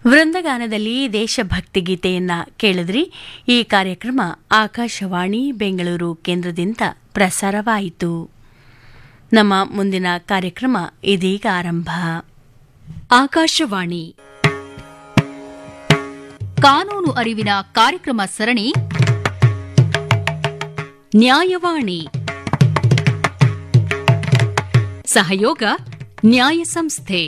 ವೃಂದಗಾನದಲ್ಲಿ ದೇಶಭಕ್ತಿ ಗೀತೆಯನ್ನ ಕೇಳಿದ್ರಿ ಈ ಕಾರ್ಯಕ್ರಮ ಆಕಾಶವಾಣಿ ಬೆಂಗಳೂರು ಕೇಂದ್ರದಿಂದ ಪ್ರಸಾರವಾಯಿತು ನಮ್ಮ ಮುಂದಿನ ಕಾರ್ಯಕ್ರಮ ಇದೀಗ ಆರಂಭ ಆಕಾಶವಾಣಿ ಕಾನೂನು ಅರಿವಿನ ಕಾರ್ಯಕ್ರಮ ಸರಣಿ ನ್ಯಾಯವಾಣಿ ಸಹಯೋಗ ನ್ಯಾಯ ಸಂಸ್ಥೆ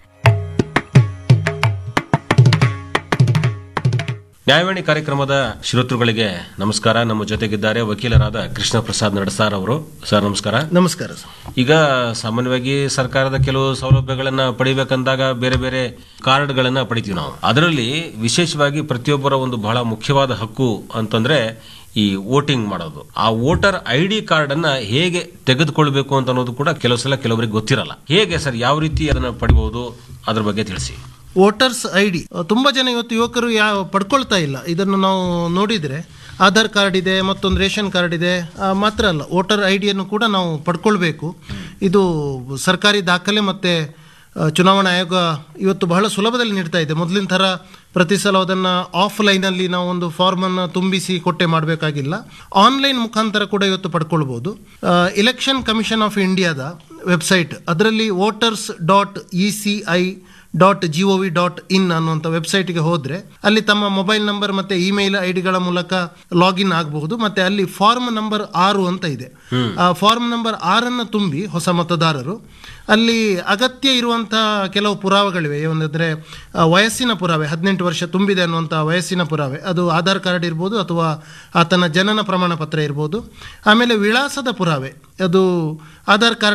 ನ್ಯಾಯವಾಣಿ ಕಾರ್ಯಕ್ರಮದ ಶ್ರೋತೃಗಳಿಗೆ ನಮಸ್ಕಾರ ನಮ್ಮ ಜೊತೆಗಿದ್ದಾರೆ ವಕೀಲರಾದ ಕೃಷ್ಣ ಪ್ರಸಾದ್ ನಡಸಾರ್ ಅವರು ಸರ್ ನಮಸ್ಕಾರ ನಮಸ್ಕಾರ ಸರ್ ಈಗ ಸಾಮಾನ್ಯವಾಗಿ ಸರ್ಕಾರದ ಕೆಲವು ಸೌಲಭ್ಯಗಳನ್ನ ಪಡಿಬೇಕಂದಾಗ ಬೇರೆ ಬೇರೆ ಕಾರ್ಡ್ಗಳನ್ನ ಪಡಿತೀವಿ ನಾವು ಅದರಲ್ಲಿ ವಿಶೇಷವಾಗಿ ಪ್ರತಿಯೊಬ್ಬರ ಒಂದು ಬಹಳ ಮುಖ್ಯವಾದ ಹಕ್ಕು ಅಂತಂದ್ರೆ ಈ ವೋಟಿಂಗ್ ಮಾಡೋದು ಆ ವೋಟರ್ ಐ ಡಿ ಕಾರ್ಡ್ ಅನ್ನ ಹೇಗೆ ತೆಗೆದುಕೊಳ್ಬೇಕು ಅಂತ ಅನ್ನೋದು ಕೂಡ ಕೆಲವು ಸಲ ಕೆಲವರಿಗೆ ಗೊತ್ತಿರಲ್ಲ ಹೇಗೆ ಸರ್ ಯಾವ ರೀತಿ ಅದನ್ನ ಪಡಿಬಹುದು ಅದ್ರ ಬಗ್ಗೆ ತಿಳಿಸಿ ವೋಟರ್ಸ್ ಐ ಡಿ ತುಂಬ ಜನ ಇವತ್ತು ಯುವಕರು ಯಾವ ಪಡ್ಕೊಳ್ತಾ ಇಲ್ಲ ಇದನ್ನು ನಾವು ನೋಡಿದರೆ ಆಧಾರ್ ಕಾರ್ಡ್ ಇದೆ ಮತ್ತೊಂದು ರೇಷನ್ ಕಾರ್ಡ್ ಇದೆ ಆ, ಮಾತ್ರ ಅಲ್ಲ ವೋಟರ್ ಐ ಡಿಯನ್ನು ಕೂಡ ನಾವು ಪಡ್ಕೊಳ್ಬೇಕು ಇದು ಸರ್ಕಾರಿ ದಾಖಲೆ ಮತ್ತು ಚುನಾವಣಾ ಆಯೋಗ ಇವತ್ತು ಬಹಳ ಸುಲಭದಲ್ಲಿ ನೀಡ್ತಾ ಇದೆ ಮೊದಲಿನ ಥರ ಪ್ರತಿ ಸಲ ಅದನ್ನು ಆಫ್ಲೈನಲ್ಲಿ ನಾವು ಒಂದು ಫಾರ್ಮನ್ನು ತುಂಬಿಸಿ ಕೊಟ್ಟೆ ಮಾಡಬೇಕಾಗಿಲ್ಲ ಆನ್ಲೈನ್ ಮುಖಾಂತರ ಕೂಡ ಇವತ್ತು ಪಡ್ಕೊಳ್ಬೋದು ಇಲೆಕ್ಷನ್ ಕಮಿಷನ್ ಆಫ್ ಇಂಡಿಯಾದ ವೆಬ್ಸೈಟ್ ಅದರಲ್ಲಿ voters dot E C I dot G O V dot in ಅನ್ನುವಂಥ ವೆಬ್ಸೈಟ್ಗೆ ಹೋದರೆ ಅಲ್ಲಿ ತಮ್ಮ ಮೊಬೈಲ್ ನಂಬರ್ ಮತ್ತು ಇಮೇಲ್ ಐ ಡಿಗಳ ಮೂಲಕ ಲಾಗಿನ್ ಆಗಬಹುದು ಮತ್ತು ಅಲ್ಲಿ ಫಾರ್ಮ್ ನಂಬರ್ ಆರು ಅಂತ ಇದೆ ಆ ಫಾರ್ಮ್ ನಂಬರ್ ಆರನ್ನು ತುಂಬಿ ಹೊಸ ಮತದಾರರು ಅಲ್ಲಿ ಅಗತ್ಯ ಇರುವಂಥ ಕೆಲವು ಪುರಾವೆಗಳಿವೆ ಏನಂದರೆ ವಯಸ್ಸಿನ ಪುರಾವೆ ಹದಿನೆಂಟು ವರ್ಷ ತುಂಬಿದೆ ಅನ್ನುವಂಥ ವಯಸ್ಸಿನ ಪುರಾವೆ ಅದು ಆಧಾರ್ ಕಾರ್ಡ್ ಇರ್ಬೋದು ಅಥವಾ ಆತನ ಜನನ ಪ್ರಮಾಣ ಪತ್ರ ಇರ್ಬೋದು ಆಮೇಲೆ ವಿಳಾಸದ ಪುರಾವೆ ಅದು ಆಧಾರ್ ಕಾರ್ಡ್